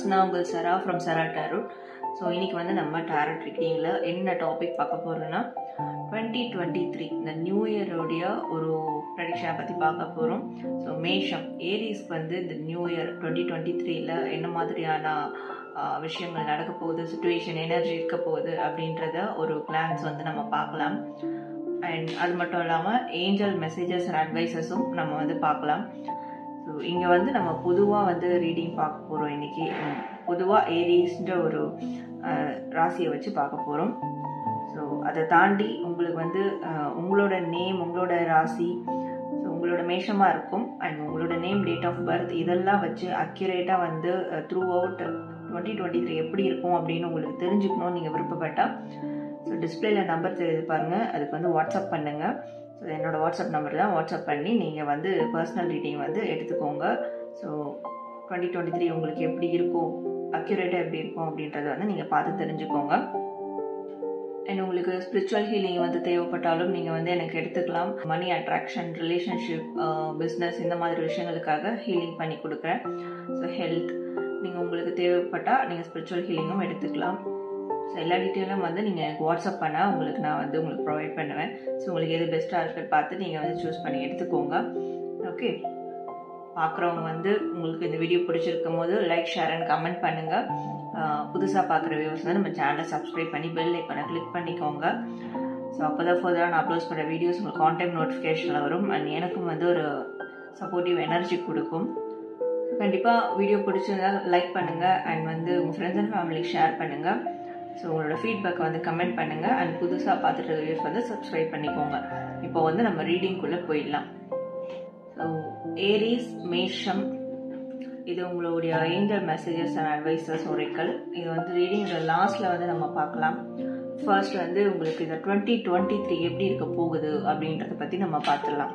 நான் உங்கள் சரா ஃப்ரம் சரா டேரோட் ஸோ இன்னைக்கு வந்து நம்ம டேரட் ரீடிங்கில் என்ன டாபிக் பார்க்க போகிறோன்னா டுவெண்ட்டி டுவெண்ட்டி த்ரீ இந்த நியூ இயரோடைய ஒரு ப்ரெடிக்ஷனை பற்றி பார்க்க போகிறோம் ஸோ மேஷம் ஏரிஸ்க்கு வந்து இந்த நியூ இயர் டுவெண்ட்டி டுவெண்ட்டி த்ரீல என்ன மாதிரியான ஆஹ், விஷயங்கள் நடக்க போகுது சுச்சுவேஷன் எனர்ஜி இருக்க போகுது அப்படின்றத ஒரு பிளான்ஸ் வந்து நம்ம பார்க்கலாம் அண்ட் அது மட்டும் இல்லாமல் ஏஞ்சல் மெசேஜஸ் அண்ட் அட்வைசஸும் நம்ம வந்து பார்க்கலாம் ஸோ இங்கே வந்து நம்ம பொதுவாக வந்து ரீடிங் பார்க்க போகிறோம் இன்னைக்கு பொதுவாக ஏரிஸ்ன்ற ஒரு அஹ், ராசியை வச்சு பார்க்க போகிறோம் ஸோ அதை தாண்டி உங்களுக்கு வந்து அஹ், உங்களோட நேம் உங்களோட ராசி ஸோ உங்களோட மேஷமாக இருக்கும் அண்ட் உங்களோட நேம் டேட் ஆஃப் பர்த் இதெல்லாம் வச்சு அக்யூரேட்டாக வந்து throughout twenty twenty three எப்படி இருக்கும் அப்படின்னு உங்களுக்கு தெரிஞ்சுக்கணும்னு நீங்கள் விருப்பப்பட்டால் ஸோ டிஸ்பிளேல நம்பர் தெரியுது பாருங்கள் அதுக்கு வந்து வாட்ஸ்அப் பண்ணுங்கள் ஸோ என்னோட வாட்ஸ்அப் நம்பர் தான் வாட்ஸ்அப் பண்ணி நீங்கள் வந்து பர்சனல் ரீடிங் வந்து எடுத்துக்கோங்க ஸோ டுவெண்ட்டி டுவெண்ட்டி த்ரீ உங்களுக்கு எப்படி இருக்கும் அக்யூரேட்டாக எப்படி இருக்கும் அப்படின்றத வந்து நீங்கள் பார்த்து தெரிஞ்சுக்கோங்க அண்ட் உங்களுக்கு ஸ்பிரிச்சுவல் ஹீலிங் வந்து தேவைப்பட்டாலும் நீங்கள் வந்து எனக்கு எடுத்துக்கலாம் மணி அட்ராக்ஷன் ரிலேஷன்ஷிப் பிஸ்னஸ் இந்த மாதிரி விஷயங்களுக்காக ஹீலிங் பண்ணி கொடுக்குறேன் ஸோ ஹெல்த் நீங்கள் உங்களுக்கு தேவைப்பட்டால் நீங்கள் ஸ்பிரிச்சுவல் ஹீலிங்கும் எடுத்துக்கலாம் ஸோ எல்லா டீட்டெயிலும் வந்து நீங்கள் எனக்கு வாட்ஸ்அப் பண்ணால் உங்களுக்கு நான் வந்து உங்களுக்கு ப்ரொவைட் பண்ணுவேன் ஸோ உங்களுக்கு எது பெஸ்ட்டாக இருக்குன்னு பார்த்து நீங்கள் வந்து சூஸ் பண்ணி எடுத்துக்கோங்க ஓகே பார்க்குறவங்க வந்து உங்களுக்கு இந்த வீடியோ பிடிச்சிருக்கும் போது லைக் ஷேர் அண்ட் கமெண்ட் பண்ணுங்கள் புதுசாக பார்க்குற வியூஸ் வந்து நம்ம சேனலை சப்ஸ்கிரைப் பண்ணி பெல் ஐக்கனை கிளிக் பண்ணிக்கோங்க ஸோ அப்போ தான் ஃபர்தராக நான் அப்லோட் பண்ணுற வீடியோஸ் உங்களுக்கு கான்டாக்ட் நோட்டிஃபிகேஷனில் வரும் அண்ட் எனக்கும் வந்து ஒரு சப்போர்ட்டிவ் எனர்ஜி கொடுக்கும் கண்டிப்பாக வீடியோ பிடிச்சிருந்தா லைக் பண்ணுங்கள் அண்ட் வந்து உங்கள் ஃப்ரெண்ட்ஸ் அண்ட் ஃபேமிலிக்கு ஷேர் பண்ணுங்கள் ஸோ உங்களோட ஃபீட்பேக் வந்து கமெண்ட் பண்ணுங்கள் அண்ட் புதுசாக பார்த்துட்டு இருக்க வியூஸ் வந்து சப்ஸ்கிரைப் பண்ணிக்கோங்க இப்போ வந்து நம்ம ரீடிங்குள்ளே போயிடலாம் ஸோ ஏரிஸ் மேஷம் இது உங்களுடைய angel messages and advices oracle இது வந்து ரீடிங்கோட லாஸ்ட்டில் வந்து நம்ம பார்க்கலாம் ஃபர்ஸ்ட் வந்து உங்களுக்கு இந்த டுவெண்ட்டி டுவெண்ட்டி த்ரீ எப்படி இருக்க போகுது அப்படின்றத பற்றி நம்ம பார்த்துடலாம்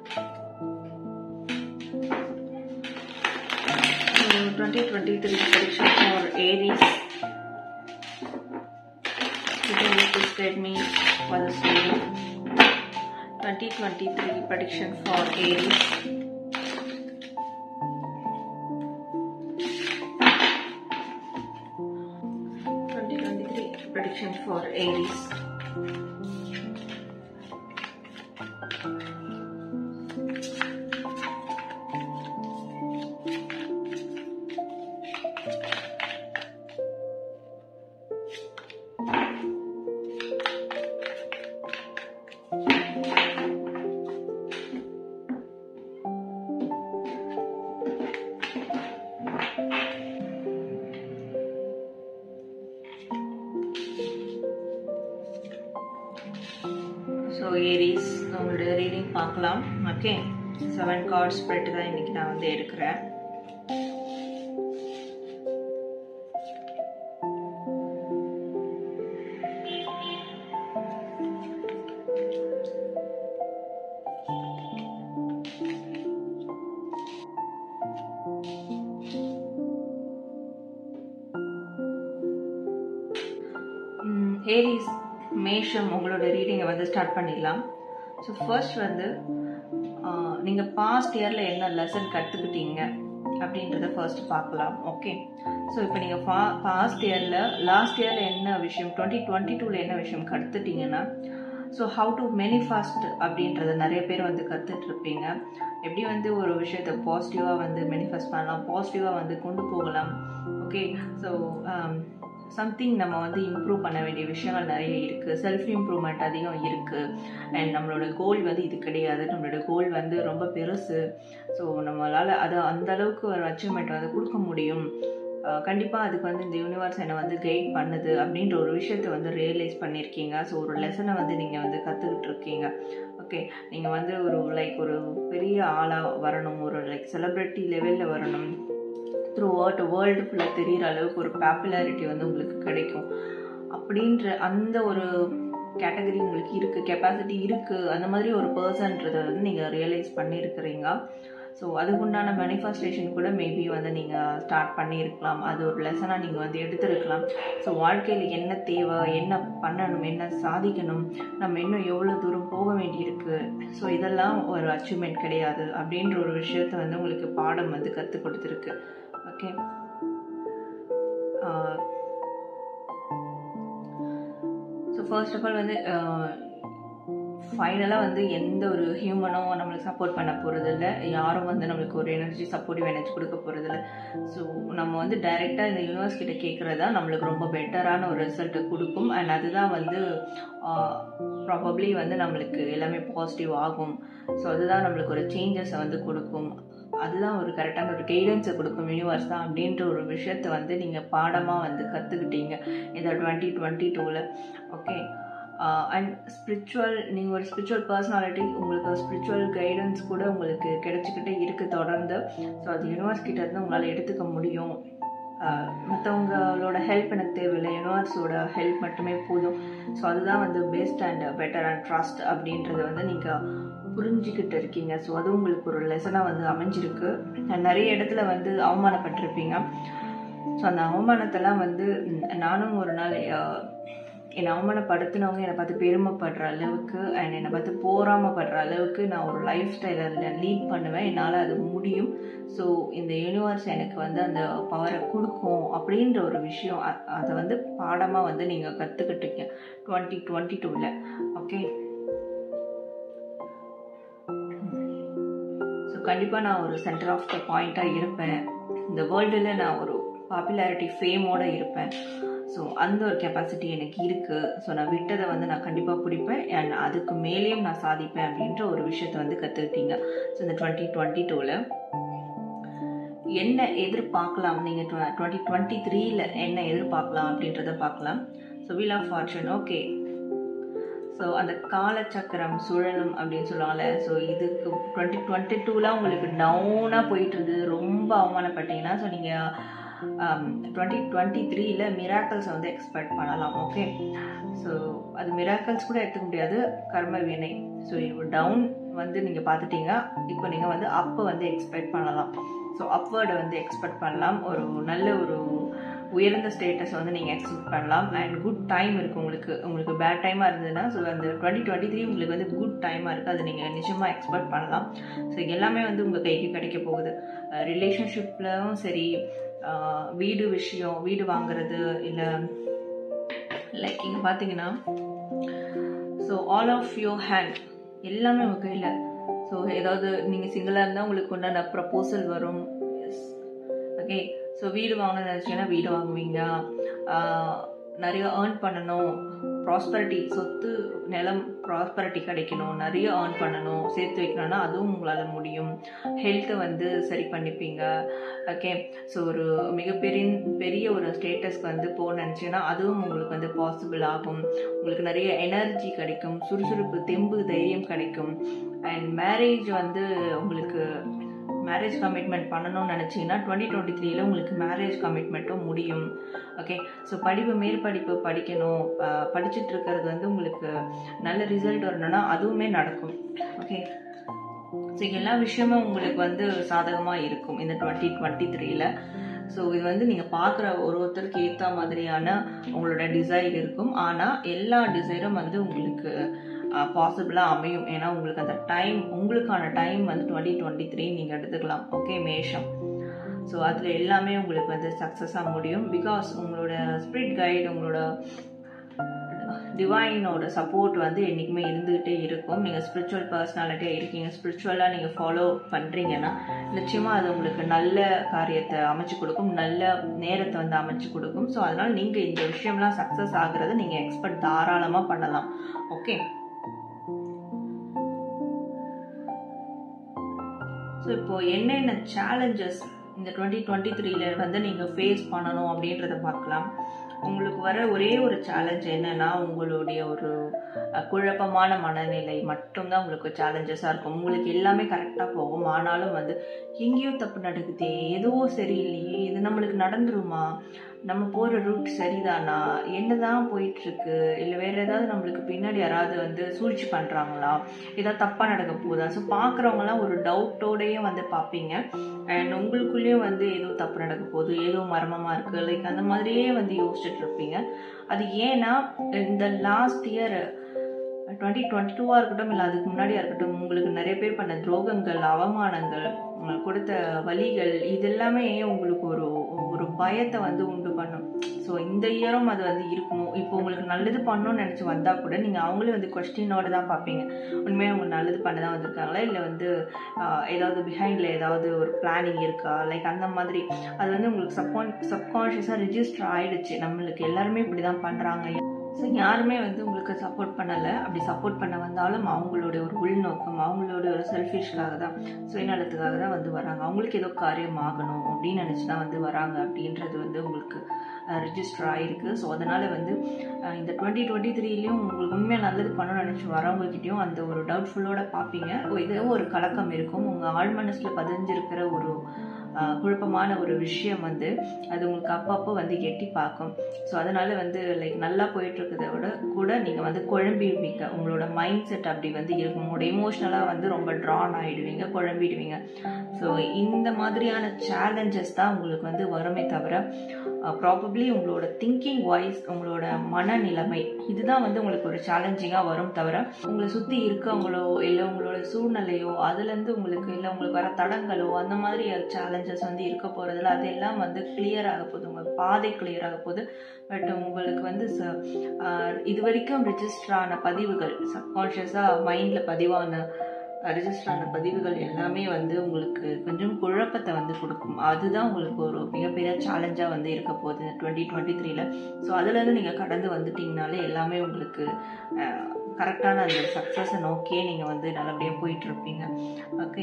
twenty twenty three prediction for Aries please guide me for the story 2023 prediction for Aries Twenty twenty three prediction for Aries. So Aries உங்களுடைய ரீடிங் பார்க்கலாம் ஓகே செவன் கார்ட் ஸ்ப்ரெட் தான் இன்னைக்கு நான் வந்து எடுக்கிறேன் ஏரிஸ் மேஷம் உங்களோட ரீடிங்கை வந்து ஸ்டார்ட் பண்ணிடலாம் ஸோ ஃபர்ஸ்ட் வந்து நீங்கள் பாஸ்ட் இயரில் என்ன லெசன் கற்றுக்கிட்டீங்க அப்படின்றத ஃபர்ஸ்ட் பார்க்கலாம் ஓகே ஸோ இப்போ நீங்கள் பா பாஸ்ட் இயரில் லாஸ்ட் இயரில் என்ன விஷயம் டுவெண்ட்டி டுவெண்ட்டி டூவில் என்ன விஷயம் கற்றுட்டீங்கன்னா ஸோ ஹவு டு மேனிஃபாஸ்ட் அப்படின்றத நிறைய பேர் வந்து கற்றுட்டு இருப்பீங்க எப்படி வந்து ஒரு விஷயத்தை பாசிட்டிவாக வந்து மேனிஃபெஸ்ட் பண்ணலாம் பாசிட்டிவாக வந்து கொண்டு போகலாம் ஓகே ஸோ சம்திங் நம்ம வந்து இம்ப்ரூவ் பண்ண வேண்டிய விஷயங்கள் நிறைய இருக்குது செல்ஃப் இம்ப்ரூவ்மெண்ட் அதிகம் இருக்குது அண்ட் நம்மளோட கோல் வந்து இது கிடையாது நம்மளோட கோல் வந்து ரொம்ப பெருசு ஸோ நம்மளால் அது அந்த அளவுக்கு ஒரு அச்சீவ்மெண்ட் வந்து கொடுக்க முடியும் கண்டிப்பாக அதுக்கு வந்து இந்த யூனிவர்ஸ் என்னை வந்து கைட் பண்ணுது அப்படின்ற ஒரு விஷயத்த வந்து ரியலைஸ் பண்ணியிருக்கீங்க ஸோ ஒரு லெசனை வந்து நீங்கள் வந்து கற்றுக்கிட்டு இருக்கீங்க ஓகே நீங்கள் வந்து ஒரு லைக் ஒரு பெரிய ஆளாக வரணும் ஒரு லைக் செலிப்ரிட்டி லெவலில் வரணும் த்ரூ அவுட் வேர்ல்டு ஃபுல்லாக தெரிகிற அளவுக்கு ஒரு பாப்புலாரிட்டி வந்து உங்களுக்கு கிடைக்கும் அப்படின்ற அந்த ஒரு கேட்டகரி உங்களுக்கு இருக்குது கெப்பாசிட்டி இருக்குது அந்த மாதிரி ஒரு பர்சன்றதை வந்து நீங்கள் ரியலைஸ் பண்ணியிருக்கிறீங்க ஸோ அதுக்குண்டான மேனிஃபெஸ்டேஷன் கூட மேபி வந்து நீங்கள் ஸ்டார்ட் பண்ணியிருக்கலாம் அது ஒரு லெசனாக நீங்கள் வந்து எடுத்திருக்கலாம் ஸோ வாழ்க்கையில் என்ன தேவை என்ன பண்ணணும் என்ன சாதிக்கணும் நம்ம இன்னும் எவ்வளோ தூரம் போக வேண்டியிருக்கு ஸோ இதெல்லாம் ஒரு அச்சீவ்மெண்ட் கிடையாது அப்படின்ற ஒரு விஷயத்த வந்து உங்களுக்கு பாடம் வந்து கற்றுக் கொடுத்துருக்கு okay so first of all வந்து ஃபைனலாக வந்து எந்த ஒரு ஹியூமனும் நம்மளுக்கு சப்போர்ட் பண்ண போகிறது இல்லை யாரும் வந்து நம்மளுக்கு ஒரு எனர்ஜி சப்போர்ட்டிவ் எனர்ஜி கொடுக்க போகிறது இல்லை ஸோ நம்ம வந்து டைரெக்டாக இந்த யூனிவர்ஸ் கிட்ட கேட்குறது தான் நம்மளுக்கு ரொம்ப பெட்டரான ஒரு ரிசல்ட்டை கொடுக்கும் அண்ட் அதுதான் வந்து ப்ராபப்ளி வந்து நம்மளுக்கு எல்லாமே பாசிட்டிவ் ஆகும் ஸோ அதுதான் நம்மளுக்கு ஒரு சேஞ்சஸை வந்து கொடுக்கும் அதுதான் ஒரு கரெக்டான ஒரு கைடன்ஸை கொடுக்கும் யூனிவர்ஸ் தான் அப்படின்ற ஒரு விஷயத்த வந்து நீங்கள் பாடமாக வந்து கற்றுக்கிட்டீங்க இந்த டுவெண்ட்டி டுவெண்ட்டி டூவில் ஓகே அண்ட் ஸ்பிரிச்சுவல் நீங்கள் ஒரு ஸ்பிரிச்சுவல் பர்சனாலிட்டி உங்களுக்கு ஸ்பிரிச்சுவல் கைடன்ஸ் கூட உங்களுக்கு கிடைச்சிக்கிட்டே இருக்குது தொடர்ந்து ஸோ அது யூனிவர்ஸ் கிட்ட இருந்து உங்களால் எடுத்துக்க முடியும் மற்றவங்களோட ஹெல்ப் எனக்கு தேவையில்லை யூனிவர்ஸோட ஹெல்ப் மட்டுமே போதும் ஸோ அதுதான் வந்து best and better and trust அப்படின்றத வந்து நீங்கள் புரிஞ்சுக்கிட்டு இருக்கீங்க ஸோ அது உங்களுக்கு ஒரு லெசனாக வந்து அமைஞ்சிருக்கு நிறைய இடத்துல வந்து அவமானப்பட்டிருப்பீங்க ஸோ அந்த அவமானத்தெல்லாம் வந்து நானும் ஒரு நாள் என்னை அவமானப்படுத்தினவங்க என்னை பார்த்து பெருமைப்படுற அளவுக்கு அண்ட் என்னை பார்த்து போராமப்படுற அளவுக்கு நான் ஒரு லைஃப் ஸ்டைலை லீட் பண்ணுவேன் என்னால் அது முடியும் ஸோ இந்த யூனிவர்ஸ் எனக்கு வந்து அந்த பவரை கொடுக்கும் அப்படின்ற ஒரு விஷயம் அதை வந்து பாடமாக வந்து நீங்கள் கற்றுக்கிட்டீங்க டுவெண்ட்டி டுவெண்ட்டி டூவில் ஓகே ஸோ கண்டிப்பாக நான் ஒரு சென்டர் ஆஃப் த பாயிண்ட்டாக இருப்பேன் இந்த வேர்ல்டில் நான் ஒரு பாப்புலாரிட்டி ஃபேமோடு இருப்பேன் ஸோ அந்த ஒரு கெப்பாசிட்டி எனக்கு இருக்குது ஸோ நான் விட்டதை வந்து நான் கண்டிப்பாக பிடிப்பேன் அண்ட் அதுக்கு மேலேயும் நான் சாதிப்பேன் அப்படின்ற ஒரு விஷயத்த வந்து கற்றுக்கிட்டீங்க ஸோ இந்த டுவெண்ட்டி டுவெண்ட்டி டூவில் என்ன எதிர்பார்க்கலாம் நீங்கள் டுவெண்ட்டி டுவெண்ட்டி த்ரீல என்ன எதிர்பார்க்கலாம் அப்படின்றத பார்க்கலாம் so wheel of fortune okay so அந்த காலச்சக்கரம் சுழலும் அப்படின்னு சொல்லுவாங்கல்ல ஸோ இதுக்கு டுவெண்ட்டி டுவெண்ட்டி டூலாம் உங்களுக்கு டவுனாக போயிட்டு இருந்தது ரொம்ப அவமானப்பட்டீங்கன்னா ஸோ நீங்கள் டுவெண்ட்டி டுவெண்ட்டி த்ரீல மிராக்கல்ஸை வந்து எக்ஸ்பெக்ட் பண்ணலாம் ஓகே ஸோ அது மிராக்கல்ஸ் கூட எடுத்துக்க முடியாது கர்ம வினை ஸோ இப்போ டவுன் வந்து நீங்கள் பார்த்துட்டீங்க இப்போ நீங்கள் வந்து அப்போ வந்து எக்ஸ்பெக்ட் பண்ணலாம் ஸோ அப்வேர்டை வந்து எக்ஸ்பெக்ட் பண்ணலாம் ஒரு நல்ல ஒரு உயர்ந்த ஸ்டேட்டஸ் வந்து நீங்கள் எக்ஸ்பெக்ட் பண்ணலாம் அண்ட் குட் டைம் இருக்குது உங்களுக்கு உங்களுக்கு பேட் டைமாக இருந்ததுன்னா ஸோ அந்த டுவெண்ட்டி டுவெண்ட்டி த்ரீ உங்களுக்கு வந்து குட் டைமாக இருக்குது அது நீங்கள் நிச்சயமாக எக்ஸ்பெக்ட் பண்ணலாம் ஸோ எல்லாமே வந்து உங்கள் கைக்கு கிடைக்க போகுது ரிலேஷன்ஷிப்லையும் சரி வீடு விஷயம் வீடு வாங்குறது இல்லை லைக் இங்கே பார்த்தீங்கன்னா so all of your hand எல்லாமே உங்கள் கையில் ஸோ ஏதாவது நீங்கள் சிங்கிளாக இருந்தால் உங்களுக்கு உண்டான ப்ரப்போசல் வரும் ஓகே ஸோ வீடு வாங்கணும்னு நினச்சிங்கன்னா வீடு வாங்குவீங்க நிறைய ஏர்ன் பண்ணணும் ப்ராஸ்பரிட்டி சொத்து நிலம் ப்ராஸ்பரிட்டி கிடைக்கணும் நிறைய ஏர்ன் பண்ணணும் சேர்த்து வைக்கணும்னா அதுவும் உங்களால் முடியும் ஹெல்த்தை வந்து சரி பண்ணிப்பீங்க ஓகே ஸோ ஒரு மிகப்பெரிய பெரிய ஒரு ஸ்டேட்டஸ்க்கு வந்து போக நினச்சிங்கன்னா அதுவும் உங்களுக்கு வந்து பாசிபிள் ஆகும் உங்களுக்கு நிறைய எனர்ஜி கிடைக்கும் சுறுசுறுப்பு தெம்பு தைரியம் கிடைக்கும் அண்ட் மேரேஜ் வந்து உங்களுக்கு மேரேஜ் கமிட்மெண்ட் பண்ணணும்னு நினச்சிங்கன்னா டுவெண்ட்டி டுவெண்ட்டி த்ரீல உங்களுக்கு மேரேஜ் கமிட்மெண்ட்டும் முடியும் ஓகே ஸோ படிப்பு மேற்படிப்பு படிக்கணும் படிச்சுட்டு இருக்கிறது வந்து உங்களுக்கு நல்ல ரிசல்ட் வரணும்னா அதுவுமே நடக்கும் ஓகே ஸோ எல்லா விஷயமும் உங்களுக்கு வந்து சாதகமாக இருக்கும் இந்த டுவெண்ட்டி டுவெண்ட்டி த்ரீல ஸோ இது வந்து நீங்கள் பார்க்குற ஒரு ஒருத்தருக்கு ஏற்ற மாதிரியான உங்களோட டிசைர் இருக்கும் ஆனால் எல்லா டிசைரும் வந்து உங்களுக்கு பாசிபிளாக அமையும் ஏன்னா உங்களுக்கு அந்த டைம் உங்களுக்கான டைம் வந்து டுவெண்ட்டி டுவெண்ட்டி த்ரீ நீங்கள் எடுத்துக்கலாம் ஓகே மேஷம் ஸோ அதில் எல்லாமே உங்களுக்கு வந்து சக்ஸஸாக முடியும் பிகாஸ் உங்களோட ஸ்பிரிட் கைடு உங்களோட டிவைனோட சப்போர்ட் வந்து என்றைக்குமே இருந்துக்கிட்டே இருக்கும் நீங்கள் ஸ்பிரிச்சுவல் பர்சனாலிட்டியாக இருக்கீங்க ஸ்பிரிச்சுவலாக நீங்கள் ஃபாலோ பண்ணுறீங்கன்னா நிச்சயமாக அது உங்களுக்கு நல்ல காரியத்தை அமைச்சு கொடுக்கும் நல்ல நேரத்தை வந்து அமைச்சு கொடுக்கும் ஸோ அதனால் நீங்கள் இந்த விஷயம்லாம் சக்ஸஸ் ஆகுறத நீங்கள் எக்ஸ்பெக்ட் தாராளமாக பண்ணலாம் ஓகே ஸோ இப்போ என்னென்ன சேலஞ்சஸ் இந்த டுவெண்ட்டி டுவெண்ட்டி த்ரீல வந்து நீங்கள் ஃபேஸ் பண்ணணும் அப்படின்றத பார்க்கலாம் உங்களுக்கு வர ஒரே ஒரு சேலஞ்ச் என்னன்னா உங்களுடைய ஒரு குழப்பமான மனநிலை மட்டும்தான் உங்களுக்கு சேலஞ்சஸாக இருக்கும் உங்களுக்கு எல்லாமே கரெக்டாக போகும் ஆனாலும் வந்து எங்கேயோ தப்பு நடக்குதே ஏதோ சரியில்லையே இது நம்மளுக்கு நடந்துருமா நம்ம போகிற ரூட் சரிதானா என்னதான் போயிட்டுருக்கு இல்லை வேறு ஏதாவது நம்மளுக்கு பின்னாடி யாராவது வந்து சூழ்ச்சி பண்ணுறாங்களா ஏதாவது தப்பாக நடக்க போகுதா ஸோ பார்க்குறவங்களாம் ஒரு டவுட்டோடையே வந்து பார்ப்பீங்க அண்ட் உங்களுக்குள்ளேயும் வந்து ஏதோ தப்பு நடக்க போகுது ஏதோ மர்மமாக இருக்குது லைக் அந்த மாதிரியே வந்து யோசிச்சுட்டு இருப்பீங்க அது ஏன்னா இந்த லாஸ்ட் இயர் டுவெண்ட்டி டுவெண்ட்டி டூவாக இருக்கட்டும் இல்லை அதுக்கு முன்னாடியாக இருக்கட்டும் உங்களுக்கு நிறைய பேர் பண்ண துரோகங்கள் அவமானங்கள் கொடுத்த வழிகள் இது எல்லாமே உங்களுக்கு ஒரு ஒரு பயத்தை வந்து உண்டு பண்ணும் ஸோ இந்த இயரும் அது வந்து இருக்குமோ இப்போ உங்களுக்கு நல்லது பண்ணணும்னு நினச்சி வந்தால் கூட நீங்கள் அவங்களே வந்து கொஸ்டினோட தான் பார்ப்பீங்க உண்மையாக அவங்க நல்லது பண்ண தான் வந்திருக்காங்களா இல்லை வந்து ஆஹ், ஏதாவது பிஹைண்டில் ஏதாவது ஒரு பிளானிங் இருக்கா லைக் அந்த மாதிரி அது வந்து உங்களுக்கு சப்கான் சப்கான்ஷியஸாக ரிஜிஸ்டர் ஆயிடுச்சு நம்மளுக்கு எல்லாருமே இப்படி தான் பண்ணுறாங்க ஸோ யாருமே வந்து உங்களுக்கு சப்போர்ட் பண்ணலை அப்படி சப்போர்ட் பண்ண வந்தாலும் அவங்களுடைய ஒரு உள்நோக்கம் அவங்களுடைய ஒரு செல்ஃபிஷ்காக தான் சுயநலத்துக்காக தான் வந்து வராங்க அவங்களுக்கு ஏதோ காரியம் ஆகணும் அப்படின்னு நினச்சி தான் வந்து வராங்க அப்படின்றது வந்து உங்களுக்கு ரிஜிஸ்டர் ஆகிருக்கு ஸோ அதனால் வந்து அஹ், இந்த டுவெண்ட்டி டுவெண்ட்டி த்ரீலையும் உங்களுக்கு உண்மையாக நல்லது பண்ணணும்னு நினச்சி வரவங்ககிட்டயும் அந்த ஒரு டவுட்ஃபுல்லோட பார்ப்பீங்க ஓ, ஏதோ ஒரு கலக்கம் இருக்கும் உங்கள் ஆழ் மனசில் பதிஞ்சிருக்கிற ஒரு அஹ், குழப்பமான ஒரு விஷயம் வந்து அது உங்களுக்கு அப்பப்போ வந்து எட்டி பார்க்கும் ஸோ அதனால வந்து லைக் நல்லா போயிட்டு இருக்கிறத விட கூட நீங்கள் வந்து குழம்பிடுவீங்க உங்களோட மைண்ட் செட் அப்படி வந்து இருக்கும் உங்களோட எமோஷ்னலாக வந்து ரொம்ப ட்ரான் ஆகிடுவீங்க குழம்பிடுவீங்க ஸோ இந்த மாதிரியான சேலஞ்சஸ் தான் உங்களுக்கு வந்து வருமே தவிர ப்ராபப்ளி உங்களோட திங்கிங் வாய்ஸ் உங்களோட மனநிலைமை இதுதான் வந்து உங்களுக்கு ஒரு சேலஞ்சிங்காக வரும் தவிர உங்களை சுற்றி இருக்கவங்களோ இல்லை உங்களோட சூழ்நிலையோ அதுலேருந்து உங்களுக்கு இல்லை உங்களுக்கு வர தடங்களோ அந்த மாதிரி சேலஞ்சஸ் வந்து இருக்க போகிறதுல அதெல்லாம் வந்து கிளியர் ஆக போகுது உங்கள் பாதை கிளியர் ஆக போகுது பட் உங்களுக்கு வந்து ச- ஆஹ் இது வரைக்கும் ரிஜிஸ்டர் ஆன பதிவுகள் சப்கான்ஷியஸாக மைண்டில் பதிவான ரிஜிஸ்டர் ஆன பதிவுகள் எல்லாமே வந்து உங்களுக்கு கொஞ்சம் குழப்பத்தை வந்து கொடுக்கும் அதுதான் உங்களுக்கு ஒரு மிகப்பெரிய சேலஞ்சாக வந்து இருக்க போகுது டுவெண்ட்டி டுவெண்ட்டி த்ரீல ஸோ அதுலேருந்து நீங்கள் கடந்து வந்துட்டீங்கனாலே எல்லாமே உங்களுக்கு கரெக்டான அந்த சக்ஸஸை நோக்கியே நீங்கள் வந்து நல்லபடியாக போயிட்டுருப்பீங்க ஓகே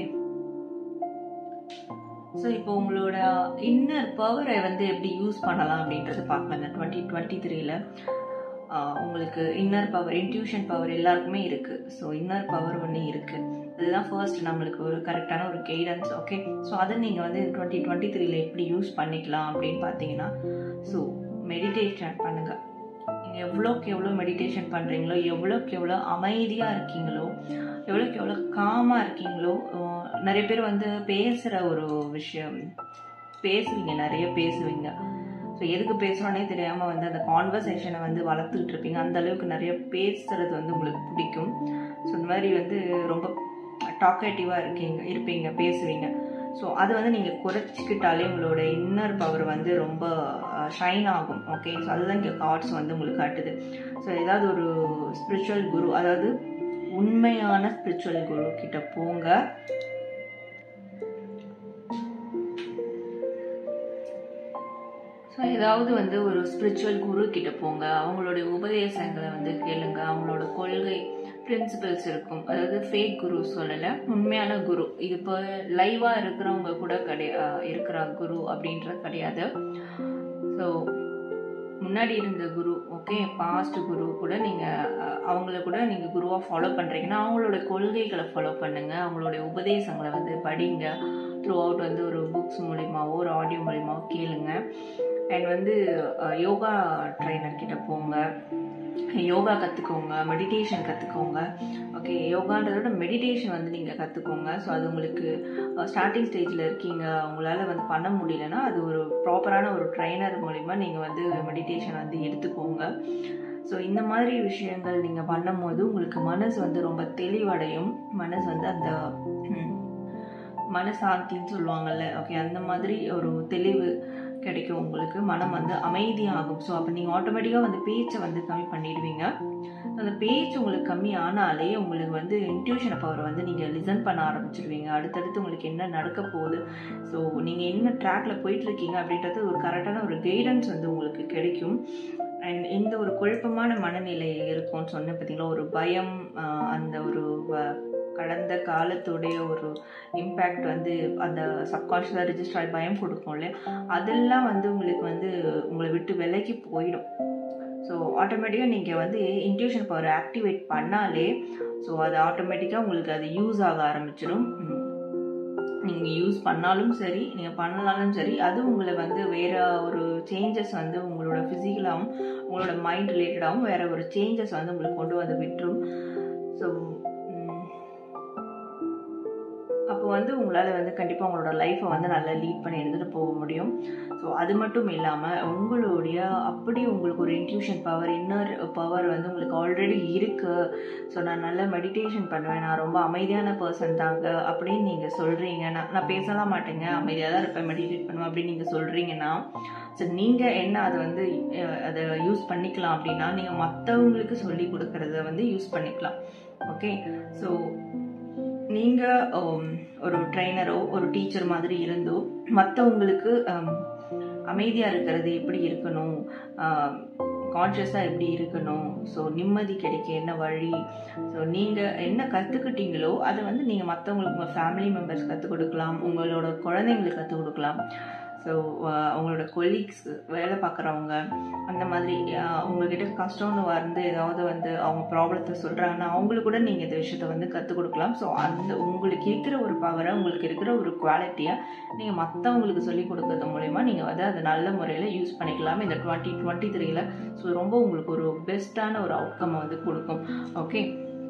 ஸோ இப்போ உங்களோட இன்னர் பவரை வந்து எப்படி யூஸ் பண்ணலாம் அப்படின்றது பார்க்கலாம் இந்த டுவெண்ட்டி டுவெண்ட்டி த்ரீல உங்களுக்கு இன்னர் பவர் இன்ட்யூஷன் பவர் எல்லாருக்குமே இருக்குது ஸோ இன்னர் பவர் ஒன்று இருக்குது இதுதான் ஃபர்ஸ்ட் நம்மளுக்கு ஒரு கரெக்டான ஒரு கைடன்ஸ் ஓகே ஸோ அதை நீங்கள் வந்து டுவெண்ட்டி டுவெண்ட்டி த்ரீல எப்படி யூஸ் பண்ணிக்கலாம் அப்படின்னு பார்த்தீங்கன்னா ஸோ மெடிடேஷன் பண்ணுங்கள் நீங்கள் எவ்வளோக்கு எவ்வளோ மெடிடேஷன் பண்ணுறீங்களோ எவ்வளோக்கு எவ்வளோ அமைதியாக இருக்கீங்களோ எவ்வளோக்கு எவ்வளோ காமாக இருக்கீங்களோ அஹ் நிறைய பேர் வந்து பேசுகிற ஒரு விஷயம் பேசுவீங்க நிறைய பேசுவீங்க ஸோ எதுக்கு பேசுகிறோன்னே தெரியாமல் வந்து அந்த கான்வர்சேஷனை வந்து வளர்த்துக்கிட்டு இருப்பீங்க அந்த அளவுக்கு நிறைய பேசுறது வந்து உங்களுக்கு பிடிக்கும் ஸோ இந்த மாதிரி வந்து ரொம்ப டாக்கேட்டிவாக இருக்கீங்க இருப்பீங்க பேசுவீங்க ஸோ அதை வந்து நீங்கள் குறைச்சிக்கிட்டாலே உங்களோட இன்னர் பவர் வந்து ரொம்ப ஷைன் ஆகும் ஓகே ஸோ அதுதான் இங்கே கார்ட்ஸ் வந்து உங்களுக்கு காட்டுது ஸோ ஏதாவது ஒரு ஸ்பிரிச்சுவல் குரு அதாவது உண்மையான ஸ்பிரிச்சுவல் குரு கிட்ட போங்க ஸோ ஏதாவது வந்து ஒரு ஸ்பிரிச்சுவல் குரு கிட்ட போங்க அவங்களுடைய உபதேசங்களை வந்து கேளுங்க அவங்களோட கொள்கை பிரின்சிபல்ஸ் இருக்கும் அதாவது ஃபேக் குரு சொல்லலை உண்மையான குரு இது இப்போ லைவாக இருக்கிறவங்க கூட கிடையா இருக்கிற குரு அப்படின்றது கிடையாது ஸோ முன்னாடி இருந்த குரு ஓகே பாஸ்ட் குரு கூட நீங்கள் அவங்கள கூட நீங்கள் குருவாக ஃபாலோ பண்ணுறீங்கன்னா அவங்களோட கொள்கைகளை ஃபாலோ பண்ணுங்கள் அவங்களுடைய உபதேசங்களை வந்து படிங்க த்ரூ அவுட் வந்து ஒரு புக்ஸ் மூலியமாவோ ஒரு ஆடியோ மூலியமாவோ கேளுங்க அண்ட் வந்து அஹ், யோகா ட்ரைனர் கிட்ட போங்க யோகா கற்றுக்கோங்க மெடிடேஷன் கற்றுக்கோங்க ஓகே யோகான்றத விட மெடிடேஷன் வந்து நீங்கள் கற்றுக்கோங்க ஸோ அது உங்களுக்கு ஸ்டார்டிங் ஸ்டேஜில் இருக்கீங்க உங்களால் வந்து பண்ண முடியலன்னா அது ஒரு ப்ராப்பரான ஒரு ட்ரைனர் மூலிமா நீங்கள் வந்து மெடிடேஷன் வந்து எடுத்துக்கோங்க ஸோ இந்த மாதிரி விஷயங்கள் நீங்கள் பண்ணும்போது உங்களுக்கு மனசு வந்து ரொம்ப தெளிவடையும் மனசு வந்து அந்த ம், மனசாந்தின்னு சொல்லுவாங்கல்ல ஓகே அந்த மாதிரி ஒரு தெளிவு கிடைக்கும் உங்களுக்கு மனம் வந்து அமைதியாகும் ஸோ அப்போ நீங்கள் ஆட்டோமேட்டிக்காக வந்து பேச்சை வந்து கம்மி பண்ணிடுவீங்க அந்த பேச்சு உங்களுக்கு கம்மி ஆனாலே உங்களுக்கு வந்து இன்ட்யூஷன் பவர் வந்து நீங்கள் லிசன் பண்ண ஆரம்பிச்சிடுவீங்க அடுத்தடுத்து உங்களுக்கு என்ன நடக்க போகுது ஸோ நீங்கள் என்ன ட்ராக்ல போயிட்டு இருக்கீங்க அப்படின்றது ஒரு கரெக்டான ஒரு கைடன்ஸ் வந்து உங்களுக்கு கிடைக்கும் அண்ட் இந்த ஒரு குழப்பமான மனநிலை இருக்கும்னு சொன்னேன் பார்த்தீங்களா ஒரு பயம் ஆஹ் அந்த ஒரு வ- கடந்த காலத்துடைய ஒரு இம்பேக்ட் வந்து அந்த சப்கான்ஷியஸாக ரிஜிஸ்டர் ஆகி பயம் கொடுக்கும் இல்லையா அதெல்லாம் வந்து உங்களுக்கு வந்து உங்களை விட்டு விலகி போயிடும் ஸோ ஆட்டோமேட்டிக்காக நீங்கள் வந்து இன்ட்யூஷன் பவர் ஆக்டிவேட் பண்ணாலே ஸோ அது ஆட்டோமேட்டிக்காக உங்களுக்கு அது யூஸ் ஆக ஆரம்பிச்சிடும் நீங்கள் யூஸ் பண்ணாலும் சரி நீங்கள் பண்ணலாலும் சரி அது உங்களை வந்து வேறு ஒரு சேஞ்சஸ் வந்து உங்களோட ஃபிசிக்கலாகவும் உங்களோட மைண்ட் ரிலேட்டடாகவும் வேறு ஒரு சேஞ்சஸ் வந்து உங்களுக்கு கொண்டு வந்து விட்டுரும் ஸோ அப்போ வந்து உங்களால் வந்து கண்டிப்பாக உங்களோட லைஃப்பை வந்து நல்லா லீட் பண்ணி எடுத்துகிட்டு போக முடியும் ஸோ அது மட்டும் இல்லாமல் உங்களுடைய அப்படி உங்களுக்கு ஒரு இன்ட்யூஷன் பவர் இன்னர் பவர் வந்து உங்களுக்கு ஆல்ரெடி இருக்குது ஸோ நான் நல்லா மெடிடேஷன் பண்ணுவேன் நான் ரொம்ப அமைதியான பர்சன் தாங்க அப்படின்னு நீங்கள் சொல்கிறீங்க நான் நான் பேசலாம் மாட்டேங்க அமைதியாக தான் இருப்பேன் மெடிடேட் பண்ணுவேன் அப்படின்னு நீங்கள் சொல்கிறீங்கன்னா ஸோ நீங்கள் என்ன அதை வந்து அஹ், அதை யூஸ் பண்ணிக்கலாம் அப்படின்னா நீங்கள் மற்றவங்களுக்கு சொல்லி கொடுக்கறத வந்து யூஸ் பண்ணிக்கலாம் ஓகே ஸோ நீங்கள் ஒரு ட்ரைனரோ ஒரு டீச்சர் மாதிரி இருந்தோ மற்றவங்களுக்கு அமைதியாக இருக்கிறது எப்படி இருக்கணும் கான்ஷியஸாக எப்படி இருக்கணும் ஸோ நிம்மதி கிடைக்க என்ன வழி ஸோ நீங்கள் என்ன கற்றுக்கிட்டீங்களோ அதை வந்து நீங்கள் மற்றவங்களுக்கு உங்கள் ஃபேமிலி மெம்பர்ஸ் கற்றுக் கொடுக்கலாம் உங்களோட குழந்தைங்களுக்கு கற்றுக் கொடுக்கலாம் ஸோ அவங்களோட கொலீக்ஸ் வேலை பார்க்குறவங்க அந்த மாதிரி அஹ், உங்ககிட்ட கஷ்டம்னு வந்து ஏதாவது வந்து அவங்க ப்ராப்ளத்தை சொல்கிறாங்கன்னா அவங்களுக்கு கூட நீங்கள் இந்த விஷயத்த வந்து கற்றுக் கொடுக்கலாம் ஸோ அந்த உங்களுக்கு இருக்கிற ஒரு பவரை உங்களுக்கு இருக்கிற ஒரு குவாலிட்டியை நீங்கள் மற்றவங்களுக்கு சொல்லிக் கொடுக்கறது மூலயமா நீங்கள் வந்து அதை நல்ல முறையில் யூஸ் பண்ணிக்கலாம் இந்த டுவெண்ட்டி டுவெண்ட்டி த்ரீல ஸோ ரொம்ப உங்களுக்கு ஒரு பெஸ்ட்டான ஒரு அவுட்கம் வந்து கொடுக்கும் ஓகே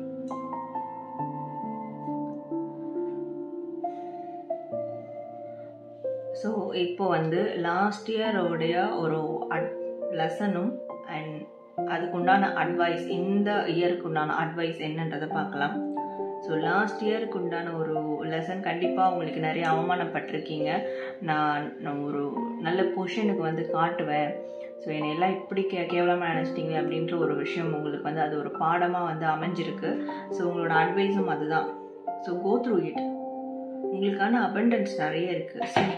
ஸோ இப்போ வந்து லாஸ்ட் இயரோடைய ஒரு அட் லெசனும் அண்ட் அதுக்குண்டான அட்வைஸ் இந்த இயருக்கு உண்டான அட்வைஸ் என்னன்றதை பார்க்கலாம் ஸோ லாஸ்ட் இயருக்கு உண்டான ஒரு லெசன் கண்டிப்பாக உங்களுக்கு நிறைய அவமானப்பட்டிருக்கீங்க நான் நான் ஒரு நல்ல பொசிஷனுக்கு வந்து காட்டுவேன் ஸோ என்னை எல்லாம் இப்படி கே கேவலமாக நினச்சிட்டிங்க அப்படின்ற ஒரு விஷயம் உங்களுக்கு வந்து அது ஒரு பாடமாக வந்து அமைஞ்சிருக்கு ஸோ உங்களோட அட்வைஸும் அதுதான் ஸோ கோ த்ரூ இட் உங்களுக்கான அபண்டன்ஸ் நிறைய இருக்குது சரி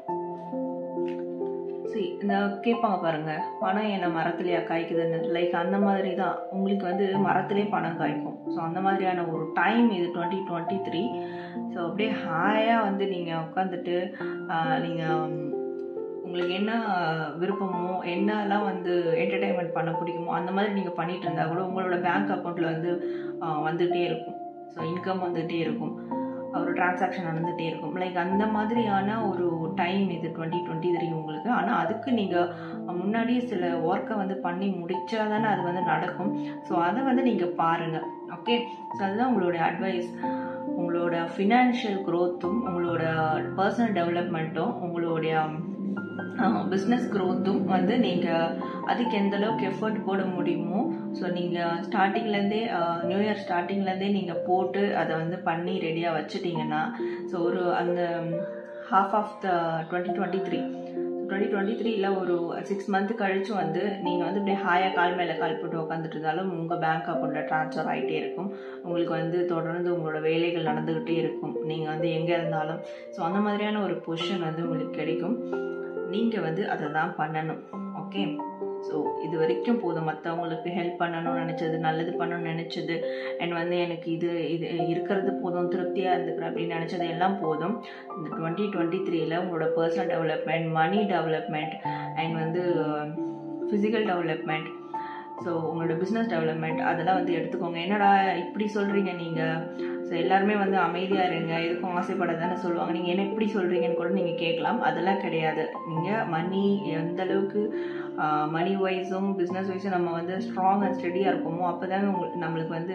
சரி இந்த கேட்பாங்க பாருங்க பணம் என்ன மரத்துலையா காய்க்குதுன்னு லைக் அந்த மாதிரி தான் உங்களுக்கு வந்து மரத்திலே பணம் காய்க்கும் ஸோ அந்த மாதிரியான ஒரு டைம் இது டுவெண்ட்டி டுவெண்ட்டி த்ரீ ஸோ அப்படியே ஹாயாக வந்து நீங்கள் உட்காந்துட்டு நீங்கள் உங்களுக்கு என்ன விருப்பமோ என்னெல்லாம் வந்து என்டர்டைன்மெண்ட் பண்ண பிடிக்குமோ அந்த மாதிரி நீங்கள் பண்ணிட்டு இருந்தால் கூட உங்களோட பேங்க் அக்கௌண்ட்டில் வந்து ஆஹ், வந்துகிட்டே இருக்கும் ஸோ இன்கம் வந்துகிட்டே இருக்கும் ஒரு டிரான்சாக்ஷன் நடந்துகிட்டே இருக்கும் லைக் அந்த மாதிரியான ஒரு டைம் இது டுவெண்ட்டி டுவெண்ட்டி த்ரீ உங்களுக்கு ஆனால் அதுக்கு நீங்கள் முன்னாடியே சில ஒர்க்கை வந்து பண்ணி முடிச்சா தானே அது வந்து நடக்கும் ஸோ அதை வந்து நீங்கள் பாருங்கள் ஓகே ஸோ அதுதான் உங்களுடைய அட்வைஸ் உங்களோட ஃபினான்ஷியல் க்ரோத்தும் உங்களோட பர்சனல் டெவலப்மெண்ட்டும் உங்களுடைய பிஸ்னஸ் க்ரோத்தும் வந்து நீங்கள் அதுக்கு எந்த அளவுக்கு எஃபர்ட் போட முடியுமோ ஸோ நீங்கள் ஸ்டார்டிங்லேருந்தே நியூ இயர் ஸ்டார்டிங்லேருந்தே நீங்கள் போட்டு அதை வந்து பண்ணி ரெடியாக வச்சுட்டீங்கன்னா ஸோ ஒரு அந்த half of the twenty twenty three twenty twenty த்ரீல ஒரு சிக்ஸ் மந்த் கழிச்சு வந்து நீங்கள் வந்து இப்படியே ஹாயாக கால் மேலே கால் போட்டு உட்காந்துட்டு இருந்தாலும் உங்கள் பேங்க் அக்கௌண்ட்டில் ட்ரான்ஸ்ஃபர் ஆகிட்டே இருக்கும் உங்களுக்கு வந்து தொடர்ந்து உங்களோட வேலைகள் நடந்துக்கிட்டே இருக்கும் நீங்கள் வந்து எங்கே இருந்தாலும் ஸோ அந்த மாதிரியான ஒரு பொசிஷன் வந்து உங்களுக்கு கிடைக்கும் நீங்கள் வந்து அதை தான் பண்ணணும் ஓகே ஸோ இது வரைக்கும் போதும் மற்றவங்களுக்கு ஹெல்ப் பண்ணணும்னு நினச்சது நல்லது பண்ணணும்னு நினச்சது அண்ட் வந்து எனக்கு இது இது இருக்கிறது போதும் திருப்தியாக இருந்துக்கிறேன் அப்படின்னு நினச்சது எல்லாம் போதும் இந்த டுவெண்ட்டி டுவெண்ட்டி த்ரீல உங்களோட personal development money development and வந்து ஃபிசிக்கல் டெவலப்மெண்ட் ஸோ உங்களோட பிஸ்னஸ் டெவலப்மெண்ட் அதெல்லாம் வந்து எடுத்துக்கோங்க என்னடா இப்படி சொல்கிறீங்க நீங்கள் ஸோ எல்லாருமே வந்து அமைதியாக இருங்க எதுக்கும் ஆசைப்பட தானே சொல்லுவாங்க நீங்கள் என்ன இப்படி சொல்கிறீங்கன்னு கூட நீங்கள் கேட்கலாம் அதெல்லாம் கிடையாது நீங்கள் மணி எந்த அளவுக்கு மணி வைஸும் பிஸ்னஸ் வைஸும் நம்ம வந்து ஸ்ட்ராங் அண்ட் ஸ்டெடியாக இருப்போமோ அப்போ தானே உங்களுக்கு நம்மளுக்கு வந்து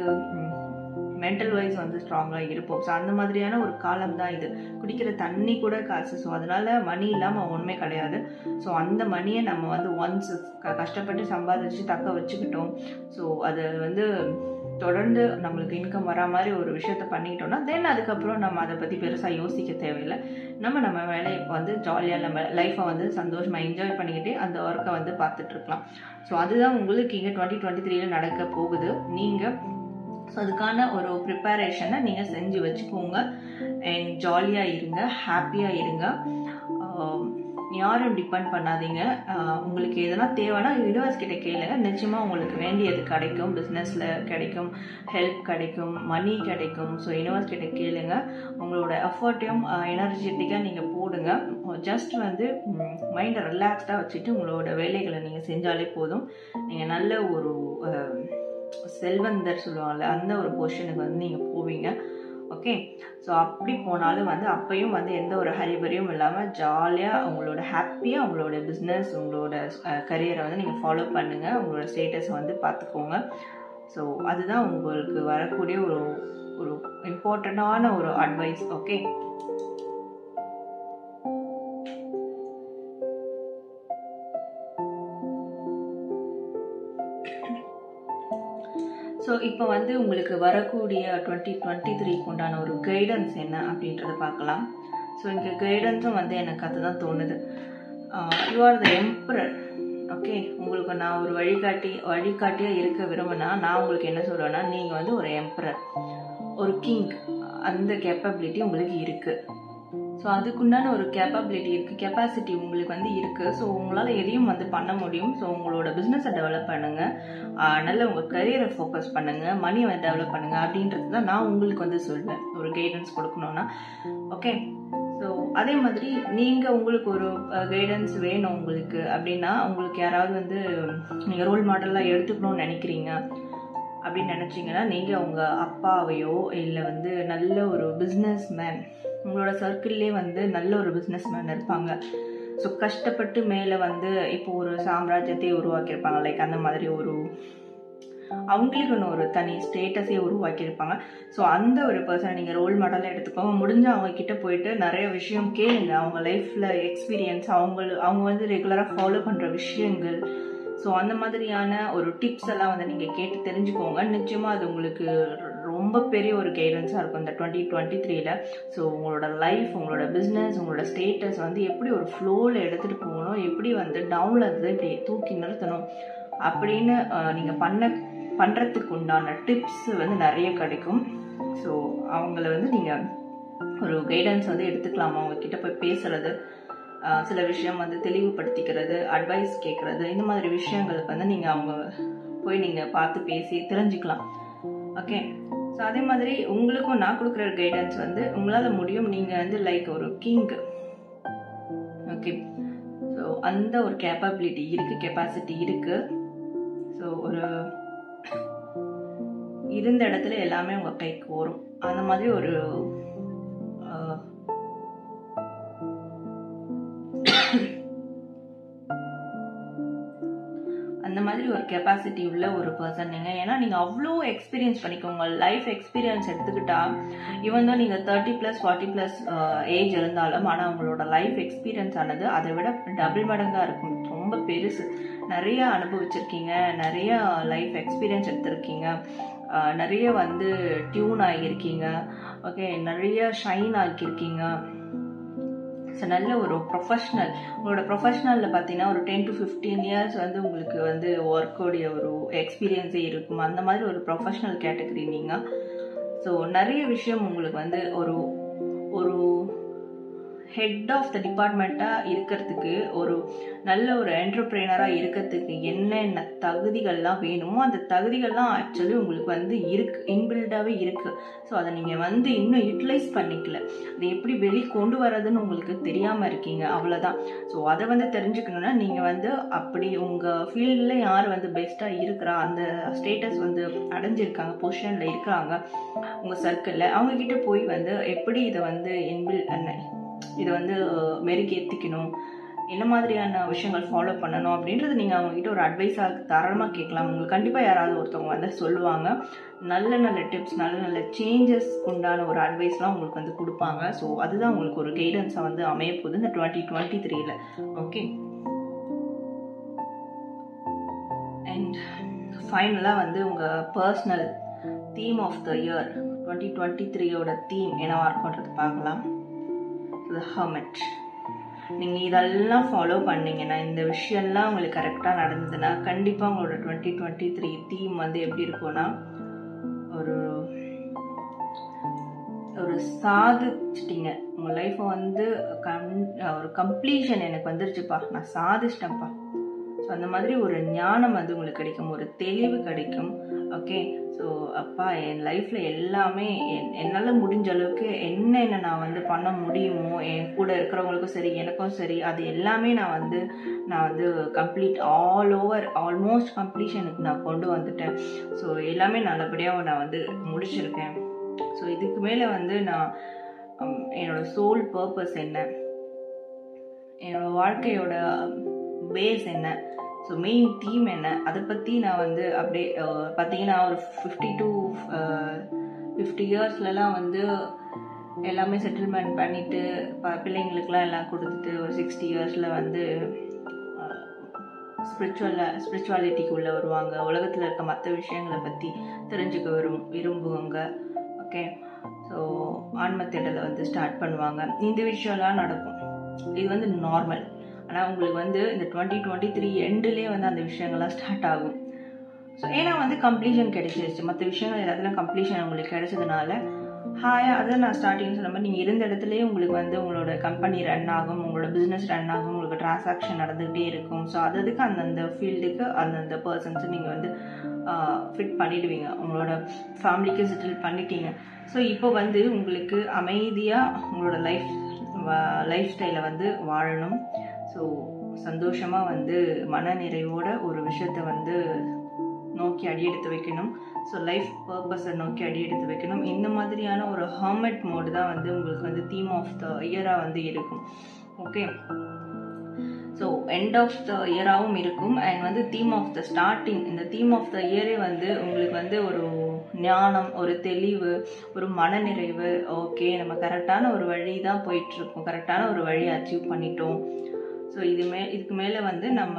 மென்டல் வைஸ் வந்து ஸ்ட்ராங்காக இருப்போம் ஸோ அந்த மாதிரியான ஒரு காலம் தான் இது குடிக்கிற தண்ணி கூட காசு ஸோ அதனால மணி இல்லாமல் ஒன்றுமே கிடையாது ஸோ அந்த மணியை நம்ம வந்து ஒன்ஸ் க கஷ்டப்பட்டு சம்பாதிச்சு தக்க வச்சுக்கிட்டோம் ஸோ அது வந்து தொடர்ந்து நம்மளுக்கு இன்கம் வரா மாதிரி ஒரு விஷயத்த பண்ணிக்கிட்டோம்னா தென் அதுக்கப்புறம் நம்ம அதை பற்றி பெருசாக யோசிக்க தேவையில்லை நம்ம நம்ம வேலையை இப்போ வந்து ஜாலியாக நம்ம லைஃப்பை வந்து சந்தோஷமாக என்ஜாய் பண்ணிக்கிட்டே அந்த ஒர்க்கை வந்து பார்த்துட்டு இருக்கலாம் ஸோ அதுதான் உங்களுக்கு இங்கே டுவெண்ட்டி டுவெண்ட்டி த்ரீல நடக்க போகுது நீங்கள் ஸோ அதுக்கான ஒரு ப்ரிப்பரேஷனை நீங்கள் செஞ்சு வச்சுக்கோங்க அண்ட் ஜாலியாக இருங்க ஹாப்பியாக இருங்க ஆம், யாரும் டிபெண்ட் பண்ணாதீங்க ஆஹ் உங்களுக்கு எதனா தேவைன்னா யூனிவர்ஸ் கிட்ட கேளுங்க நிச்சயமாக உங்களுக்கு வேண்டியது கிடைக்கும் பிஸ்னஸில் கிடைக்கும் ஹெல்ப் கிடைக்கும் மணி கிடைக்கும் ஸோ யூனிவர்ஸ் கிட்ட கேளுங்க உங்களோட எஃபர்ட்டையும் எனர்ஜெட்டிக்காக நீங்கள் போடுங்க ஜஸ்ட் வந்து மைண்டை ரிலாக்ஸ்டாக வச்சுட்டு உங்களோட வேலைகளை நீங்கள் செஞ்சாலே போதும் நீங்கள் நல்ல ஒரு ஆஹ், செல்வந்தர் சொல்லுவாங்கல்ல அந்த ஒரு பொசிஷனுக்கு வந்து நீங்கள் போவீங்க ஓகே ஸோ அப்படி போனாலும் வந்து அப்பையும் வந்து எந்த ஒரு ஹரிபரியும் இல்லாமல் ஜாலியாக உங்களோட ஹாப்பியாக உங்களோட பிஸ்னஸ் உங்களோட கரியரை வந்து நீங்கள் ஃபாலோ பண்ணுங்கள் உங்களோட ஸ்டேட்டஸை வந்து பார்த்துக்கோங்க ஸோ அதுதான் உங்களுக்கு வரக்கூடிய ஒரு ஒரு இம்பார்ட்டண்ட்டான ஒரு அட்வைஸ் ஓகே ஸோ இப்போ வந்து உங்களுக்கு வரக்கூடிய டுவெண்ட்டி டுவெண்ட்டி த்ரீக்கு உண்டான ஒரு கைடன்ஸ் என்ன அப்படின்றத பார்க்கலாம் ஸோ இங்கே கைடன்ஸும் வந்து எனக்கு அதுதான் தோணுது you are the emperor okay உங்களுக்கு நான் ஒரு வழிகாட்டி வழிகாட்டியாக இருக்க விரும்பினா நான் உங்களுக்கு என்ன சொல்லுவேன்னா நீங்கள் வந்து ஒரு எம்பரர் ஒரு கிங் அந்த கேப்பபிலிட்டி உங்களுக்கு இருக்குது ஸோ அதுக்குண்டான ஒரு கேப்பபிலிட்டி இருக்குது கெப்பாசிட்டி உங்களுக்கு வந்து இருக்குது ஸோ உங்களால் எதையும் வந்து பண்ண முடியும் ஸோ உங்களோட பிஸ்னஸை டெவலப் பண்ணுங்கள் நல்ல உங்கள் கரியரை ஃபோக்கஸ் பண்ணுங்கள் மணியை வந்து டெவலப் பண்ணுங்கள் அப்படின்றது தான் நான் உங்களுக்கு வந்து சொல்வேன் ஒரு கைடன்ஸ் கொடுக்கணுன்னா ஓகே ஸோ அதே மாதிரி நீங்கள் உங்களுக்கு ஒரு கைடன்ஸ் வேணும் உங்களுக்கு அப்படின்னா உங்களுக்கு யாராவது வந்து நீங்கள் ரோல் மாடலாக எடுத்துக்கணும்னு நினைக்கிறீங்க அப்படின்னு நினச்சிங்கன்னா நீங்கள் உங்கள் அப்பாவையோ இல்லை வந்து நல்ல ஒரு பிஸ்னஸ் மேன் உங்களோட சர்க்கிள்லே வந்து நல்ல ஒரு பிஸ்னஸ் மேன் இருப்பாங்க ஸோ கஷ்டப்பட்டு மேலே வந்து இப்போ ஒரு சாம்ராஜ்யத்தையே உருவாக்கியிருப்பாங்க லைக் அந்த மாதிரி ஒரு அவங்களுக்குன்னு ஒரு தனி ஸ்டேட்டஸே உருவாக்கியிருப்பாங்க ஸோ அந்த ஒரு பர்சனை நீங்கள் ரோல் மாடலாக எடுத்துக்கோங்க முடிஞ்ச அவங்க கிட்ட போயிட்டு நிறைய விஷயம் கேளுங்க அவங்க லைஃப்பில் எக்ஸ்பீரியன்ஸ் அவங்க அவங்க வந்து ரெகுலராக ஃபாலோ பண்ணுற விஷயங்கள் ஸோ அந்த மாதிரியான ஒரு டிப்ஸ் எல்லாம் வந்து நீங்கள் கேட்டு தெரிஞ்சுக்கோங்க நிச்சயமாக அது உங்களுக்கு ரொம்ப பெரிய ஒரு கைடன்ஸாக இருக்கும் இந்த டுவெண்ட்டி டுவெண்ட்டி த்ரீல ஸோ உங்களோட லைஃப் உங்களோட பிஸ்னஸ் உங்களோட ஸ்டேட்டஸ் வந்து எப்படி ஒரு ஃப்ளோவில் எடுத்துகிட்டு போகணும் எப்படி வந்து டவுனில் இருந்து இப்படி தூக்கி நிறுத்தணும் அப்படின்னு நீங்கள் பண்ண பண்ணுறதுக்கு உண்டான டிப்ஸ் வந்து நிறைய கிடைக்கும் ஸோ அவங்கள வந்து நீங்கள் ஒரு கைடன்ஸ் வந்து எடுத்துக்கலாம் அவங்க கிட்ட போய் பேசுறது சில விஷயம் வந்து தெளிவுபடுத்திக்கிறது அட்வைஸ் கேட்குறது இந்த மாதிரி விஷயங்களுக்கு வந்து நீங்கள் அவங்க போய் நீங்கள் பார்த்து பேசி தெரிஞ்சுக்கலாம் ஓகே ஸோ அதே மாதிரி உங்களுக்கும் நான் கொடுக்குற கைடன்ஸ் வந்து உங்களால் முடியும் நீங்கள் வந்து லைக் ஒரு கிங் ஓகே ஸோ அந்த ஒரு கேப்பபிலிட்டி இருக்குது கெப்பாசிட்டி இருக்குது ஸோ ஒரு இருந்த இடத்துல எல்லாமே உங்கள் கைக்கு வரும் அந்த மாதிரி ஒரு அந்த மாதிரி ஒரு கெப்பாசிட்டி உள்ள ஒரு பர்சன் நீங்கள் ஏன்னா நீங்கள் அவ்வளோ எக்ஸ்பீரியன்ஸ் பண்ணிக்கோங்க லைஃப் எக்ஸ்பீரியன்ஸ் எடுத்துக்கிட்டா ஈவன் தான் நீங்கள் thirty plus forty plus age இருந்தாலும் ஆனால் உங்களோட லைஃப் எக்ஸ்பீரியன்ஸ் ஆனது அதை விட டபுள் மடங்காக இருக்கும் ரொம்ப பெருசு நிறைய அனுபவிச்சிருக்கீங்க நிறைய லைஃப் எக்ஸ்பீரியன்ஸ் எடுத்திருக்கீங்க நிறைய வந்து டியூன் ஆகியிருக்கீங்க ஓகே நிறைய ஷைன் ஆக்கியிருக்கீங்க ஸோ நல்ல ஒரு ப்ரொஃபஷ்னல் உங்களோட ப்ரொஃபஷ்னலில் பார்த்தீங்கன்னா ஒரு டென் டு ஃபிஃப்டீன் இயர்ஸ் வந்து உங்களுக்கு வந்து ஒர்க்கோடைய ஒரு எக்ஸ்பீரியன்ஸே இருக்கும் அந்த மாதிரி ஒரு ப்ரொஃபஷ்னல் கேட்டகரி நீங்கள் ஸோ நிறைய விஷயம் உங்களுக்கு வந்து ஒரு ஒரு ஹெட் ஆஃப் த டிபார்ட்மெண்ட்டாக இருக்கிறதுக்கு ஒரு நல்ல ஒரு என்டர்பிரைனராக இருக்கிறதுக்கு என்னென்ன தகுதிகள்லாம் வேணுமோ அந்த தகுதிகள்லாம் ஆக்சுவலி உங்களுக்கு வந்து இருக்கு இன்பில்டாகவே இருக்குது ஸோ அதை நீங்கள் வந்து இன்னும் யூட்டிலைஸ் பண்ணிக்கல அதை எப்படி வெளியே கொண்டு வரதுன்னு உங்களுக்கு தெரியாமல் இருக்கீங்க அவ்வளோதான் ஸோ அதை வந்து தெரிஞ்சுக்கணுன்னா நீங்கள் வந்து அப்படி உங்கள் ஃபீல்டில் யார் வந்து பெஸ்ட்டாக இருக்கிறா அந்த ஸ்டேட்டஸ் வந்து அடைஞ்சிருக்காங்க பொசிஷனில் இருக்கிறாங்க உங்கள் சர்க்கிளில் அவங்கக்கிட்ட போய் வந்து எப்படி இதை வந்து இன்பில் இதை வந்து மெருகேற்றிக்கணும் என்ன மாதிரியான விஷயங்கள் ஃபாலோ பண்ணணும் அப்படின்றது நீங்கள் அவங்ககிட்ட ஒரு அட்வைஸாக தாராளமாக கேட்கலாம் உங்களுக்கு கண்டிப்பாக யாராவது ஒருத்தவங்க வந்து சொல்லுவாங்க நல்ல நல்ல டிப்ஸ் நல்ல நல்ல சேஞ்சஸ் உண்டான ஒரு அட்வைஸ்லாம் உங்களுக்கு வந்து கொடுப்பாங்க ஸோ அதுதான் உங்களுக்கு ஒரு கைடன்ஸாக வந்து அமைய போகுது இந்த டுவெண்ட்டி டுவெண்ட்டி த்ரீல ஓகே அண்ட் ஃபைனலாக வந்து உங்கள் personal theme of the year twenty twenty த்ரீயோட தீம் என்னவா இருக்கும்ன்றது பார்க்கலாம் த ஹர்மெட் நீங்கள் இதெல்லாம் ஃபாலோ பண்ணீங்கன்னா இந்த விஷயம்லாம் உங்களுக்கு கரெக்டாக நடந்ததுன்னா கண்டிப்பாக உங்களோட டுவெண்ட்டி டுவெண்ட்டி த்ரீ தீம் வந்து எப்படி இருக்கும்னா ஒரு ஒரு சாதிச்சிட்டிங்க உங்கள் லைஃப்பை வந்து கம் ஒரு கம்ப்ளீஷன் எனக்கு வந்துருச்சுப்பா நான் சாதிச்சிட்டேன்ப்பா ஸோ அந்த மாதிரி ஒரு ஞானம் வந்து உங்களுக்கு கிடைக்கும் ஒரு தெளிவு கிடைக்கும் ஓகே ஸோ அப்பா என் லைஃப்பில் எல்லாமே என் என்னால் முடிஞ்ச அளவுக்கு என்னென்ன நான் வந்து பண்ண முடியுமோ என் கூட இருக்கிறவங்களுக்கும் சரி எனக்கும் சரி அது எல்லாமே நான் வந்து நான் வந்து கம்ப்ளீட் ஆல் ஓவர் ஆல்மோஸ்ட் கம்ப்ளீஷனுக்கு நான் கொண்டு வந்துட்டேன் ஸோ எல்லாமே நல்லபடியாக நான் வந்து முடிச்சிருக்கேன் ஸோ இதுக்கு மேலே வந்து நான் என்னோடய சோல் பர்பஸ் என்ன என்னோடய வாழ்க்கையோட பேஸ் என்ன ஸோ மெயின் தீம் என்ன அதை பற்றி நான் வந்து அப்படியே பார்த்தீங்கன்னா ஒரு ஃபிஃப்டி டு ஃபிஃப்டி இயர்ஸ்லலாம் வந்து எல்லாமே செட்டில்மெண்ட் பண்ணிவிட்டு பிள்ளைங்களுக்குலாம் எல்லாம் கொடுத்துட்டு ஒரு சிக்ஸ்டி இயர்ஸில் வந்து ஸ்பிரிச்சுவல ஸ்பிரிச்சுவாலிட்டிக்கு உள்ளே வருவாங்க உலகத்தில் இருக்க மற்ற விஷயங்களை பற்றி தெரிஞ்சுக்க விரும் விரும்புவாங்க ஓகே ஸோ ஆன்ம தேடலை வந்து ஸ்டார்ட் பண்ணுவாங்க இந்த விஷயம்லாம் நடக்கும் இது வந்து நார்மல் ஆனால் உங்களுக்கு வந்து இந்த டுவெண்ட்டி டுவெண்ட்டி த்ரீ எண்டுலேயே வந்து அந்த விஷயங்கள்லாம் ஸ்டார்ட் ஆகும் ஸோ ஏன்னா வந்து கம்ப்ளீஷன் கிடைச்சிருச்சு மற்ற விஷயங்கள் எல்லாத்துலையும் கம்ப்ளீஷன் உங்களுக்கு கிடைச்சதுனால ஹாயாக அதை நான் ஸ்டார்டிங் சொன்ன மாதிரி நீங்கள் இருந்த இடத்துலயே உங்களுக்கு வந்து உங்களோட கம்பெனி ரன் ஆகும் உங்களோட பிஸ்னஸ் ரன் ஆகும் உங்களுக்கு டிரான்சாக்ஷன் நடந்துகிட்டே இருக்கும் ஸோ அதுக்கு அந்தந்த ஃபீல்டுக்கு அந்தந்த பர்சன்ஸை நீங்கள் வந்து ஃபிட் பண்ணிடுவீங்க உங்களோட ஃபேமிலிக்கு செட்டில் பண்ணிட்டீங்க ஸோ இப்போ வந்து உங்களுக்கு அமைதியாக உங்களோட லைஃப் லைஃப் ஸ்டைலை வந்து வாழணும் ஸோ சந்தோஷமாக வந்து மனநிறைவோட ஒரு விஷயத்த வந்து நோக்கி அடியெடுத்து வைக்கணும் ஸோ லைஃப் பர்பஸை நோக்கி அடியெடுத்து வைக்கணும் இந்த மாதிரியான ஒரு ஹர்மெட் மோடு தான் வந்து உங்களுக்கு வந்து தீம் ஆஃப் த இயராக வந்து இருக்கும் okay so end of the இயராகவும் இருக்கும் அண்ட் வந்து தீம் ஆஃப் த ஸ்டார்டிங் இந்த தீம் ஆஃப் த இயரே வந்து உங்களுக்கு வந்து ஒரு ஞானம் ஒரு தெளிவு ஒரு மனநிறைவு ஓகே நம்ம கரெக்டான ஒரு வழி தான் போயிட்டுருக்கோம் கரெக்டான ஒரு வழி அச்சீவ் பண்ணிட்டோம் ஸோ இது மே இதுக்கு மேலே வந்து நம்ம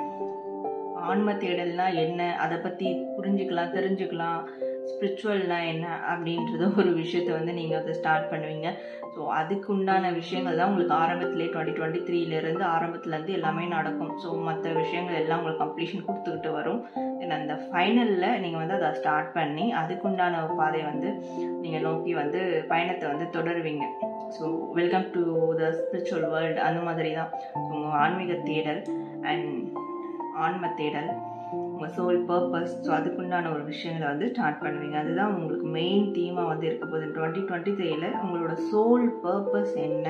ஆன்ம தேடல்னா என்ன அதை பற்றி புரிஞ்சுக்கலாம் தெரிஞ்சுக்கலாம் ஸ்பிரிச்சுவல்னா என்ன அப்படின்றத ஒரு விஷயத்த வந்து நீங்கள் அதை ஸ்டார்ட் பண்ணுவீங்க ஸோ அதுக்கு உண்டான விஷயங்கள் தான் உங்களுக்கு ஆரம்பத்திலே டுவெண்ட்டி டுவெண்ட்டி த்ரீலேருந்து ஆரம்பத்துலேருந்து எல்லாமே நடக்கும் ஸோ மற்ற விஷயங்கள் எல்லாம் உங்களுக்கு கம்ப்ளீஷன் கொடுத்துக்கிட்டு வரும் தென் அந்த ஃபைனலில் நீங்கள் வந்து அதை ஸ்டார்ட் பண்ணி அதுக்குண்டான ஒரு பாதையை வந்து நீங்கள் நோக்கி வந்து பயணத்தை வந்து தொடருவீங்க so welcome to the spiritual world அந்த மாதிரி தான் உங்கள் ஆன்மீக தேடல் அண்ட் ஆன்ம தேடல் உங்கள் சோல் பர்பஸ் ஸோ அதுக்குண்டான ஒரு விஷயங்களை வந்து ஸ்டார்ட் பண்ணுவீங்க அதுதான் உங்களுக்கு மெயின் தீமாக வந்து இருக்க போகுது டுவெண்ட்டி டுவெண்ட்டி த்ரீல உங்களோட சோல் பர்பஸ் என்ன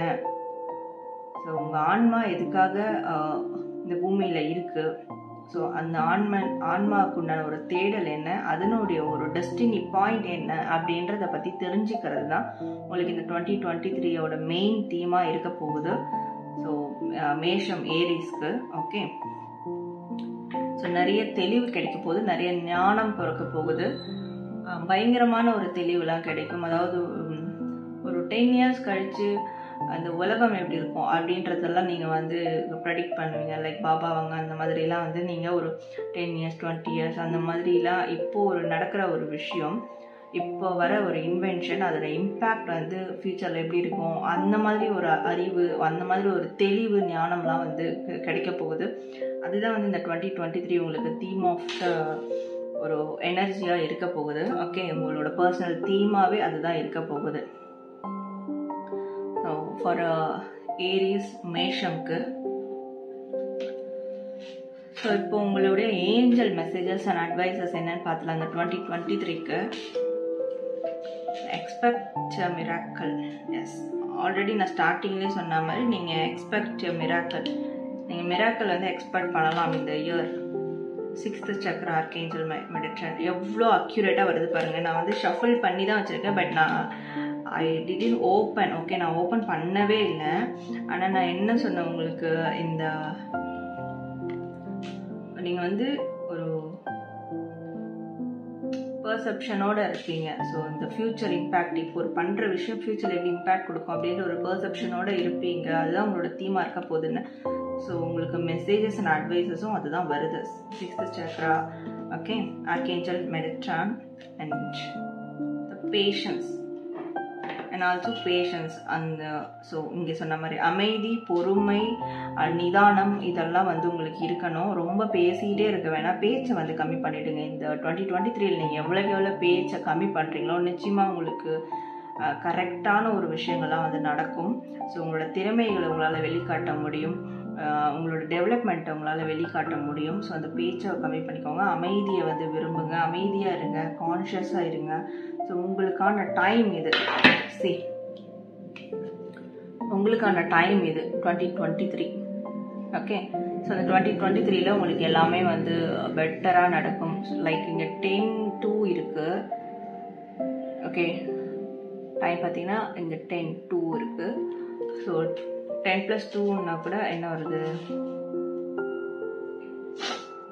ஸோ உங்கள் ஆன்மா எதுக்காக இந்த பூமியில் இருக்குது ஸோ அந்த ஆன்ம ஆன்மாவுக்கு உண்டான ஒரு தேடல் என்ன அதனுடைய ஒரு டெஸ்டினி பாயிண்ட் என்ன அப்படின்றத பற்றி தெரிஞ்சுக்கிறது தான் உங்களுக்கு இந்த டுவெண்ட்டி டுவெண்ட்டி த்ரீயோட மெயின் தீமாக இருக்க போகுது ஸோ மேஷம் ஏரிஸ்க்கு ஓகே ஸோ நிறைய தெளிவு கிடைக்க போகுது நிறைய ஞானம் பிறக்க போகுது பயங்கரமான ஒரு தெளிவுலாம் கிடைக்கும் அதாவது ஒரு டென் இயர்ஸ் கழித்து அந்த உலகம் எப்படி இருக்கும் அப்படின்றதெல்லாம் நீங்கள் வந்து ப்ரெடிக்ட் பண்ணுவீங்க லைக் பாபா அவங்க அந்த மாதிரிலாம் வந்து நீங்கள் ஒரு டென் இயர்ஸ் டுவெண்ட்டி இயர்ஸ் அந்த மாதிரிலாம் இப்போது ஒரு நடக்கிற ஒரு விஷயம் இப்போ வர ஒரு இன்வென்ஷன் அதோட இம்பேக்ட் வந்து ஃப்யூச்சரில் எப்படி இருக்கும் அந்த மாதிரி ஒரு அறிவு அந்த மாதிரி ஒரு தெளிவு ஞானம்லாம் வந்து கிடைக்க போகுது அதுதான் வந்து இந்த டுவெண்ட்டி டுவெண்ட்டி த்ரீ உங்களுக்கு தீம் ஆஃப் த ஒரு எனர்ஜியாக இருக்க போகுது ஓகே உங்களோட பர்சனல் தீமாகவே அதுதான் இருக்க போகுது ஸோ ஃபார் ஏரிஸ் மேஷம்க்கு ஸோ இப்போ உங்களுடைய ஏஞ்சல் மெசேஜஸ் அண்ட் அட்வைசஸ் என்னன்னு பார்த்துலாம் அந்த டுவெண்ட்டி டுவெண்ட்டி த்ரீக்கு எக்ஸ்பெக்ட் மிராக்கல் எஸ் ஆல்ரெடி நான் ஸ்டார்டிங்லேயே சொன்ன மாதிரி நீங்கள் எக்ஸ்பெக்ட் மிராக்கல் நீங்கள் மிராக்கல் வந்து எக்ஸ்பெக்ட் பண்ணலாம் இந்த year sixth chakra archangel Metatron எவ்வளோ அக்யூரேட்டாக வருது பாருங்கள் நான் வந்து ஷஃபிள் பண்ணி தான் வச்சுருக்கேன் பட் நான் ஐ டிடின் ஓப்பன் ஓகே நான் ஓப்பன் பண்ணவே இல்லை ஆனால் நான் என்ன சொன்னேன் உங்களுக்கு இந்த நீங்கள் வந்து ஒரு பர்செப்ஷனோட இருக்கீங்க ஸோ இந்த ஃப்யூச்சர் இம்பேக்ட் இப்போ ஒரு பண்ணுற விஷயம் ஃப்யூச்சர் எப்படி இம்பேக்ட் கொடுக்கும் அப்படின்ற ஒரு பர்செப்ஷனோட இருப்பீங்க அதுதான் உங்களோட தீமாக இருக்க போகுதுன்னு ஸோ உங்களுக்கு மெசேஜஸ் அண்ட் அட்வைசஸும் அதுதான் வருது sixth chakra okay archangel Metatron and the patience and also patience அந்த ஸோ இங்கே சொன்ன மாதிரி அமைதி பொறுமை நிதானம் இதெல்லாம் வந்து உங்களுக்கு இருக்கணும் ரொம்ப பேசிக்கிட்டே இருக்க வேணாம் பேச்சை வந்து கம்மி பண்ணிவிடுங்க இந்த டுவெண்ட்டி டுவெண்ட்டி த்ரீல நீங்கள் எவ்வளோக்கு எவ்வளோ பேச்சை கம்மி பண்ணுறீங்களோ நிச்சயமாக உங்களுக்கு கரெக்டான ஒரு விஷயங்கள்லாம் வந்து நடக்கும் ஸோ உங்களோட திறமைகளை உங்களால் வெளிக்காட்ட முடியும் உங்களோட டெவலப்மெண்ட்டை உங்களால் வெளிக்காட்ட முடியும் ஸோ அந்த பேச்சை கம்மி பண்ணிக்கோங்க அமைதியை வந்து விரும்புங்க அமைதியாக இருங்க கான்ஷியஸாக இருங்க ஸோ உங்களுக்கான டைம் இது சி உங்களுக்கான டைம் இது twenty twenty three okay so அந்த டுவெண்ட்டி டுவெண்ட்டி த்ரீல உங்களுக்கு எல்லாமே வந்து பெட்டராக நடக்கும் லைக் இங்கே டென் டூ இருக்குது ஓகே டைம் பார்த்தீங்கன்னா இங்கே டென் டூ இருக்குது ஸோ டென் ப்ளஸ் டூன்னா கூட என்ன வருது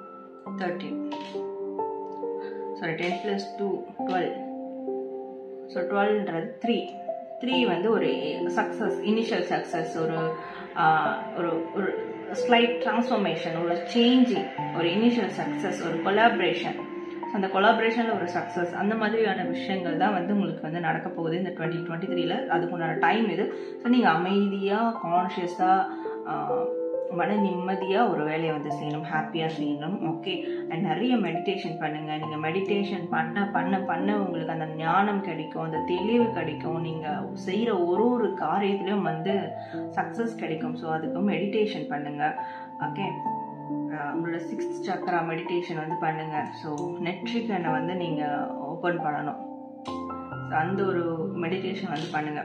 thirteen sorry ten plus two twelve so டுவெல்ன்றது த்ரீ த்ரீ வந்து ஒரு சக்ஸஸ் இனிஷியல் சக்ஸஸ் ஒரு ஆஹ், ஒரு ஒரு ஸ்லைட் ட்ரான்ஸ்ஃபர்மேஷன் ஒரு சேஞ்சிங் ஒரு இனிஷியல் சக்ஸஸ் ஒரு கொலாபரேஷன் அந்த கொலாபரேஷனில் ஒரு சக்ஸஸ் அந்த மாதிரியான விஷயங்கள் தான் வந்து உங்களுக்கு வந்து நடக்க போகுது இந்த டுவெண்ட்டி டுவெண்ட்டி த்ரீல அதுக்குண்டான டைம் இது ஸோ நீங்கள் அமைதியாக கான்ஷியஸாக மன நிம்மதியாக ஒரு வேலையை வந்து செய்யணும் ஹாப்பியாக செய்யணும் ஓகே அண்ட் நிறைய மெடிடேஷன் பண்ணுங்கள் நீங்கள் மெடிடேஷன் பண்ண பண்ண பண்ண உங்களுக்கு அந்த ஞானம் கிடைக்கும் அந்த தெளிவு கிடைக்கும் நீங்கள் செய்கிற ஒரு ஒரு காரியத்துலையும் வந்து சக்ஸஸ் கிடைக்கும் ஸோ அதுக்கு மெடிடேஷன் பண்ணுங்கள் ஓகே உங்களோட சிக்ஸ்த் சக்கரா மெடிடேஷன் வந்து பண்ணுங்கள் ஸோ நெட்ரிகனை வந்து நீங்கள் ஓப்பன் பண்ணணும் ஸோ அந்த ஒரு மெடிடேஷன் வந்து பண்ணுங்கள்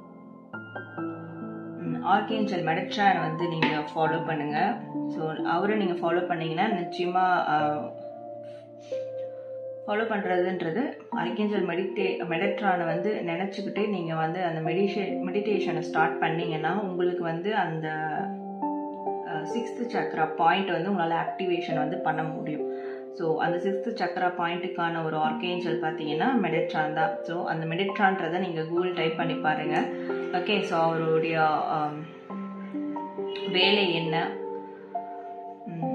ஆர்கேஞ்சல் மெடட்ரான் வந்து நீங்கள் ஃபாலோ பண்ணுங்கள் ஸோ அவரை நீங்கள் ஃபாலோ பண்ணீங்கன்னா நிச்சயமாக ஃபாலோ பண்ணுறதுன்றது ஆர்கேஞ்சல் மெடிடே மெடட்ரானை வந்து நினச்சிக்கிட்டே நீங்கள் வந்து அந்த மெடிஷே மெடிடேஷனை ஸ்டார்ட் பண்ணீங்கன்னா உங்களுக்கு வந்து அந்த சிக்ஸ்த்து சக்ரா பாயிண்ட் வந்து உங்களால் ஆக்டிவேஷன் வந்து பண்ண முடியும் ஸோ அந்த சிக்ஸ்த்து சக்ரா பாயிண்ட்டுக்கான ஒரு ஆர்கேஞ்சல் பார்த்தீங்கன்னா மெடிட்ரான் தான் ஸோ அந்த மெடிட்ரான்றதை நீங்கள் கூகுள் டைப் பண்ணி பாருங்கள் ஓகே ஸோ அவருடைய ஆம், வேலை என்ன ம்.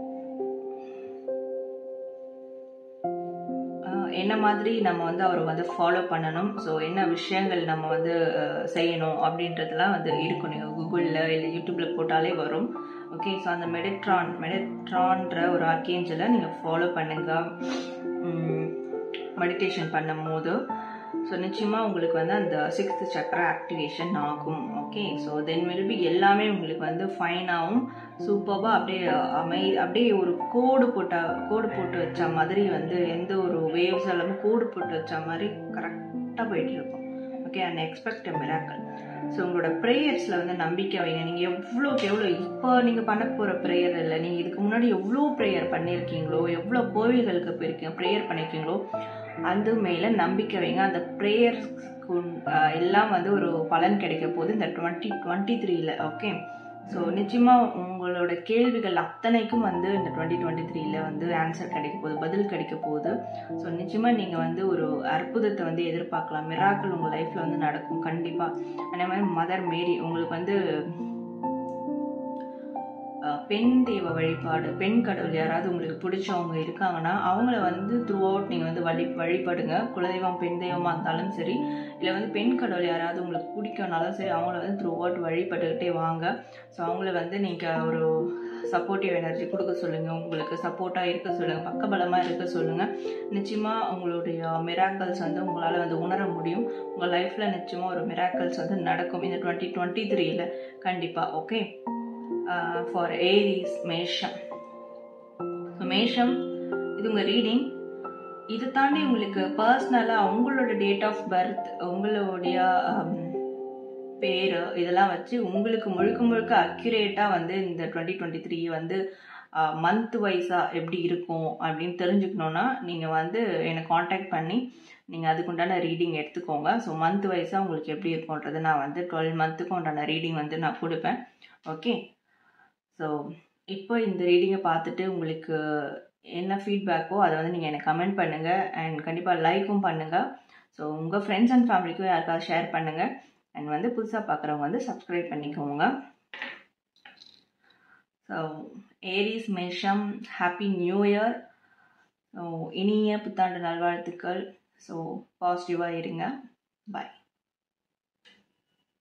ஆஹ், என்ன மாதிரி நம்ம வந்து அவரை வந்து ஃபாலோ பண்ணணும் ஸோ என்ன விஷயங்கள் நம்ம வந்து அஹ், செய்யணும் அப்படின்றதெல்லாம் வந்து இருக்கும் நீங்கள் கூகுளில் இல்லை யூடியூப்பில் போட்டாலே வரும் ஓகே ஸோ அந்த மெடிட்ரான் மெடிட்ரான்ற ஒரு ஆர்கேஞ்சலை நீங்கள் ஃபாலோ பண்ணுங்கள் மெடிடேஷன் பண்ணும் போது ஸோ நிச்சயமாக உங்களுக்கு வந்து அந்த சிக்ஸ்த் சக்கரா ஆக்டிவேஷன் ஆகும் okay so then will be எல்லாமே உங்களுக்கு வந்து ஃபைனாகவும் சூப்பராக அப்படியே அமை அப்படியே ஒரு கோடு போட்ட கோடு போட்டு வச்ச மாதிரி வந்து எந்த ஒரு வேவ்ஸ் எல்லாமே கோடு போட்டு வச்ச மாதிரி கரெக்டாக போயிட்டு இருக்கும் okay and expect miracle so உங்களோட ப்ரேயர்ஸில் வந்து நம்பிக்கை வைங்க நீங்கள் எவ்வளோக்கு எவ்வளோ இப்போ நீங்கள் பண்ண போகிற ப்ரேயர் இல்லை நீங்கள் இதுக்கு முன்னாடி எவ்வளோ ப்ரேயர் பண்ணியிருக்கீங்களோ எவ்வளோ கோவில்களுக்கு போயிருக்கீங்க ப்ரேயர் பண்ணியிருக்கீங்களோ அது மேலே நம்பிக்கை வைங்க அந்த ப்ரேயர்ஸ்க்கு எல்லாம் வந்து ஒரு பலன் கிடைக்க போகுது இந்த டுவெண்ட்டி டுவெண்ட்டி த்ரீல ஓகே ஸோ நிச்சயமாக உங்களோட கேள்விகள் அத்தனைக்கும் வந்து இந்த டுவெண்ட்டி டுவெண்ட்டி த்ரீல வந்து ஆன்சர் கிடைக்க போகுது பதில் கிடைக்க போகுது ஸோ நிச்சயமாக நீங்கள் வந்து ஒரு அற்புதத்தை வந்து எதிர்பார்க்கலாம் மிராக்கள் உங்கள் லைஃப்பில் வந்து நடக்கும் கண்டிப்பாக அதே மாதிரி மதர் மேரி உங்களுக்கு வந்து அஹ், பெண் தெய்வ வழிபாடு பெண் கடவுள் யாராவது உங்களுக்கு பிடிச்சவங்க இருக்காங்கன்னா அவங்கள வந்து த்ரூ அவுட் நீங்கள் வந்து வழி வழிபடுங்க குலதெய்வம் பெண் தெய்வமாக இருந்தாலும் சரி இல்லை வந்து பெண் கடவுள் யாராவது உங்களுக்கு பிடிக்கும்னாலும் சரி அவங்கள வந்து த்ரூ அவுட் வழிபட்டுக்கிட்டே வாங்க ஸோ அவங்கள வந்து நீங்கள் ஒரு சப்போர்ட்டிவ் எனர்ஜி கொடுக்க சொல்லுங்கள் உங்களுக்கு சப்போர்ட்டாக இருக்க சொல்லுங்கள் பக்கபலமாக இருக்க சொல்லுங்கள் நிச்சயமாக உங்களுடைய மிராக்கல்ஸ் வந்து உங்களால் வந்து உணர முடியும் உங்கள் லைஃப்பில் நிச்சயமாக ஒரு மிராக்கல்ஸ் வந்து நடக்கும் இந்த டுவெண்ட்டி டுவெண்ட்டி த்ரீல கண்டிப்பாக ஓகே ஃபார் ஏரிஸ் மேஷம் ஸோ மேஷம் இது உங்கள் ரீடிங் இதை தாண்டி உங்களுக்கு பர்சனலாக உங்களோட டேட் ஆஃப் பர்த் உங்களுடைய பேர் இதெல்லாம் வச்சு உங்களுக்கு முழுக்க முழுக்க அக்யூரேட்டாக வந்து இந்த டுவெண்ட்டி டுவெண்ட்டி த்ரீ வந்து மந்த் வைஸாக எப்படி இருக்கும் அப்படின்னு தெரிஞ்சுக்கணுன்னா நீங்கள் வந்து என்னை காண்டாக்ட் பண்ணி நீங்கள் அதுக்குண்டான ரீடிங் எடுத்துக்கோங்க ஸோ மந்த் வைஸாக உங்களுக்கு எப்படி இருக்கும்ன்றது நான் வந்து டுவெல் மந்த்துக்கு உண்டான ரீடிங் வந்து நான் கொடுப்பேன் ஓகே ஸோ இப்போ இந்த ரீடிங்கை பார்த்துட்டு உங்களுக்கு என்ன ஃபீட்பேக்கோ அதை வந்து நீங்கள் எனக்கு கமெண்ட் பண்ணுங்கள் அண்ட் கண்டிப்பாக லைக்கும் பண்ணுங்கள் ஸோ உங்கள் ஃப்ரெண்ட்ஸ் அண்ட் ஃபேமிலிக்கும் யாருக்காவது ஷேர் பண்ணுங்கள் அண்ட் வந்து புதுசாக பார்க்குறவங்க வந்து சப்ஸ்கிரைப் பண்ணிக்கோங்க ஸோ ஏரிஸ் மேஷம் ஹாப்பி நியூ இயர் ஸோ இனிய புத்தாண்டு நல்வாழ்த்துக்கள் ஸோ பாசிட்டிவாக இருங்க பாய்